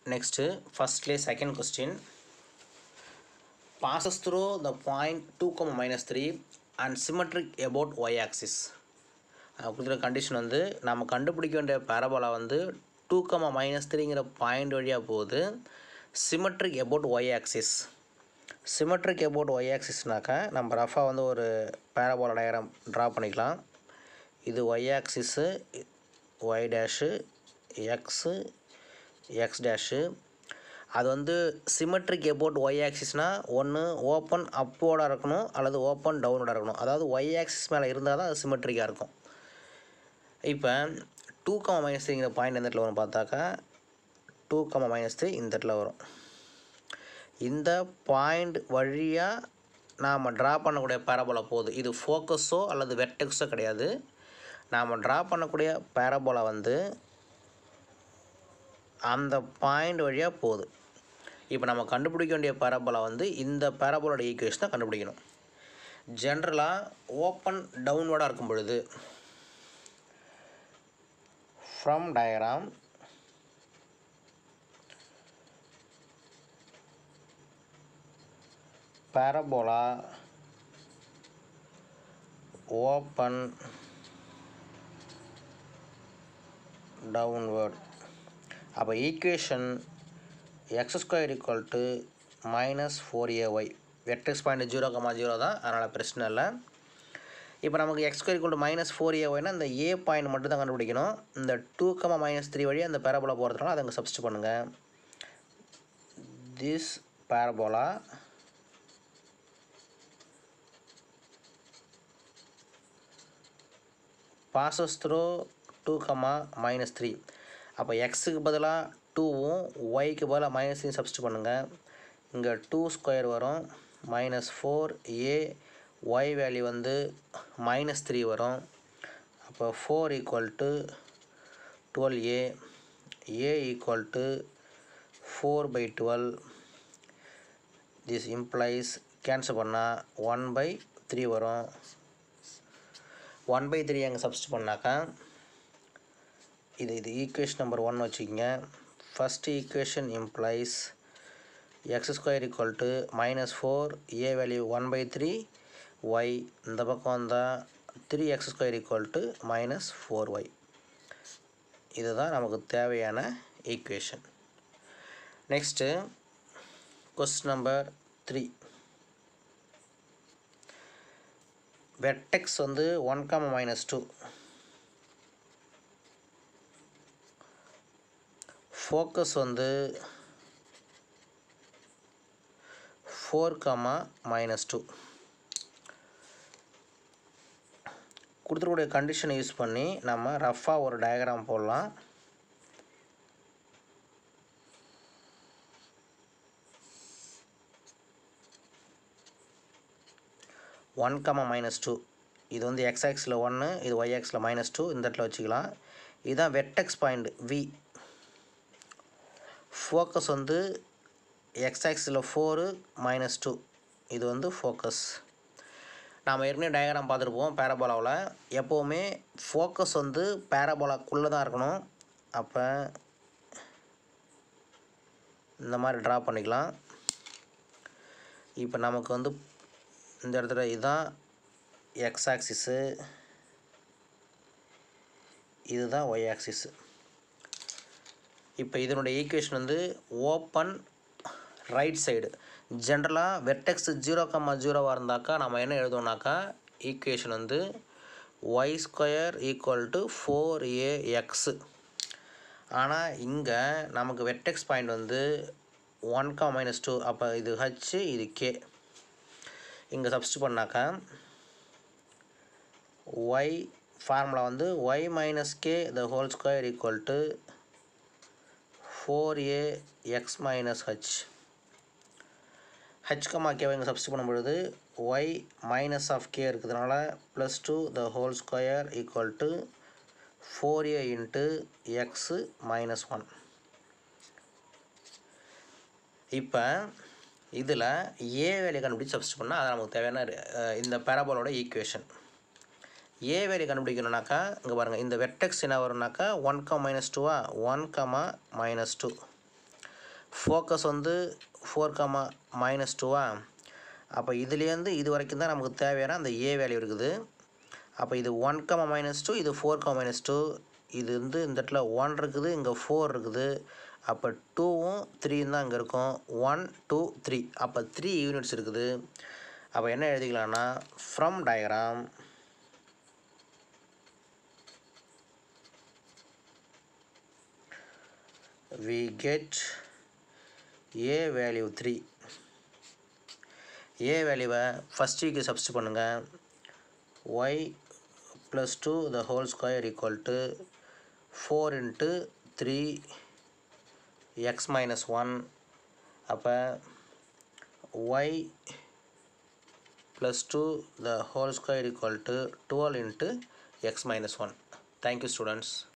next ஃபஸ்ட்லேயே second question passes through the point 2 comma minus 3 and symmetric about y axis கொடுத்துருக்க condition வந்து நம்ம கண்டுபிடிக்க வேண்டிய பேரபோலா வந்து டூ கமா மைனஸ் த்ரீங்கிற பாயிண்ட் வழியாக போகுது symmetric about Y axis symmetric about Y ஆக்சிஸ்னாக்கா நம்ம ரஃபாக வந்து ஒரு பேரபோலா டயக்ராம் ட்ரா பண்ணிக்கலாம் இது Y axis Y dash X X dash அது வந்து சிமெட்ரிக் எபோட் ஒய் ஆக்சிஸ்னால் ஒன்று ஓப்பன் அப்போட இருக்கணும் அல்லது ஓப்பன் டவுனோட இருக்கணும் அதாவது ஒய் ஆக்சிஸ் மேலே இருந்தால் தான் அது சிமெட்ரிக்காக இருக்கும் இப்போ டூ கமா மைனஸ் த்ரீங்கிற பாயிண்ட் எந்த இடத்துல வரும் பார்த்தாக்கா டூ கமா மைனஸ் த்ரீ இந்த இடத்துல வரும் இந்த பாயிண்ட் வழியாக நாம் ட்ரா பண்ணக்கூடிய பேரபோலா போகுது இது ஃபோக்கஸோ அல்லது வெர்டெக்ஸோ கிடையாது நாம் ட்ரா பண்ணக்கூடிய பேரபோலா வந்து அந்த பாயிண்ட் வழியாக போகுது இப்போ நம்ம கண்டுபிடிக்க வேண்டிய பேரபோலா வந்து இந்த பேரபோலோட ஈக்குவேஷனை கண்டுபிடிக்கணும் ஜென்ரலாக ஓப்பன் டவுன்வர்டாக இருக்கும் பொழுது from diagram parabola open downward அப்போ equation X square equal to minus four A Y vertex point zero comma zero தான் அதனால் பிரச்சனை இல்லை இப்போ நமக்கு X square equal to minus four A ஒய்னா இந்த ஏ பாயிண்ட் மட்டும் தான் கண்டுபிடிக்கணும் இந்த டூ கமா மைனஸ் த்ரீ வழி அந்த பேரபோலா போகிறதுனால அதை அங்கே சப்ஸ்ட் பண்ணுங்கள் this parabola passes through two comma minus three அப்போ எக்ஸுக்கு பதிலாக டூவும் ஒய்க்கு பதிலாக மைனஸ் த்ரீ சப்ஸ்ட் பண்ணுங்கள் இங்கே டூ ஸ்கொயர் வரும் minus four A Y value வந்து மைனஸ் த்ரீ வரும் அப்போ four equal to twelve A A equal to four by twelve this implies cancel பண்ணால் ஒன் பை த்ரீ வரும் ஒன் பை த்ரீ அங்கே substitute பண்ணாக்கா இது இது ஈக்குவேஷன் நம்பர் ஒன் வச்சுக்கிங்க first equation implies X square equal to minus four A value one by three Y இந்த பக்கம் வந்தால் three X square equal to minus four Y இதுதான் நமக்கு தேவையான equation next question number three vertex வந்து one comma minus two focus வந்து four comma minus two கொடுத்துருக்கூடிய கண்டிஷனை யூஸ் பண்ணி நம்ம ரஃபாக ஒரு டயக்ராம் போடலாம் ஒன் கமா மைனஸ் டூ இது வந்து எக்ஸ் ஆக்ஸில் ஒன்று இது ஒய் ஆக்ஸில் மைனஸ் டூ இந்த இடத்துல வச்சுக்கலாம் இதுதான் வெர்டெக்ஸ் பாயிண்ட் வி ஃபோக்கஸ் வந்து எக்ஸ் ஆக்ஸில் ஃபோரு மைனஸ் டூ இது வந்து ஃபோக்கஸ் நாம் ஏற்கனவே டயக்ராம் பார்த்துருப்போம் பேரபோலாவில் எப்போவுமே ஃபோக்கஸ் வந்து பேரபோலாக்குள்ளே தான் இருக்கணும் அப்போ இந்த மாதிரி ட்ரா பண்ணிக்கலாம் இப்போ நமக்கு வந்து இந்த இடத்துல இதுதான் எக்ஸ் ஆக்சிஸு இதுதான் ஒய் ஆக்சிஸு இப்போ இதனுடைய ஈக்குவேஷன் வந்து ஓப்பன் ரைட் சைடு ஜென்ரலாக வெர்டெக்ஸ் ஜீரோ கம்மா ஜீரோவாக இருந்தாக்கா நம்ம என்ன எழுதுவோம்னாக்கா ஈக்குவேஷன் வந்து Y square equal to four A X ஆனால் இங்கே நமக்கு வெர்டெக்ஸ் பாயிண்ட் வந்து ஒன் கா மைனஸ் டூ அப்போ இது ஹச் இது கே இங்கே சப்ஸ்ட் பண்ணாக்கா ஒய் ஃபார்முலா வந்து Y minus K the whole square equal to four A X minus H H comma கேவை இங்கே சப்ஸ்ட் பண்ணும் பொழுது ஒய் மைனஸ் ஆஃப் கே இருக்கிறதுனால plus two the whole square equal to four A into X minus one இப்போ இதில் ஏ வேலையை கண்டுபிடிச்சி சப்ஸ்ட் பண்ணால் அது நமக்கு தேவையான அஹ், இந்த பேரபோலோட ஈக்குவேஷன் ஏ வேலையை கண்டுபிடிக்கணும்னாக்கா இங்கே பாருங்கள் இந்த வெர்டெக்ஸ் என்ன வரும்னாக்கா ஒன் கம் மைனஸ் டூவா one comma minus two focus வந்து ஃபோர் கமா மைனஸ் டூவா அப்போ இதுலேருந்து இது வரைக்கும் தான் நமக்கு தேவையான அந்த ஏ வேல்யூ இருக்குது அப்போ இது ஒன் கமா மைனஸ் டூ இது ஃபோர் கமா மைனஸ் டூ இது வந்து இந்த இடத்துல ஒன் இருக்குது இங்கே ஃபோர் இருக்குது அப்போ டூவும் த்ரீயும் தான் இங்கே இருக்கும் ஒன் டூ த்ரீ அப்போ த்ரீ யூனிட்ஸ் இருக்குது அப்போ என்ன எழுதிக்கலாம்னா from diagram we get a value three A வேல்யூவை ஃபஸ்ட் வீக்கு சப்ஸ்ட் பண்ணுங்கள் Y plus two the whole square equal to four into three X minus one அப்போ Y plus two the whole square equal to twelve into X minus one thank you students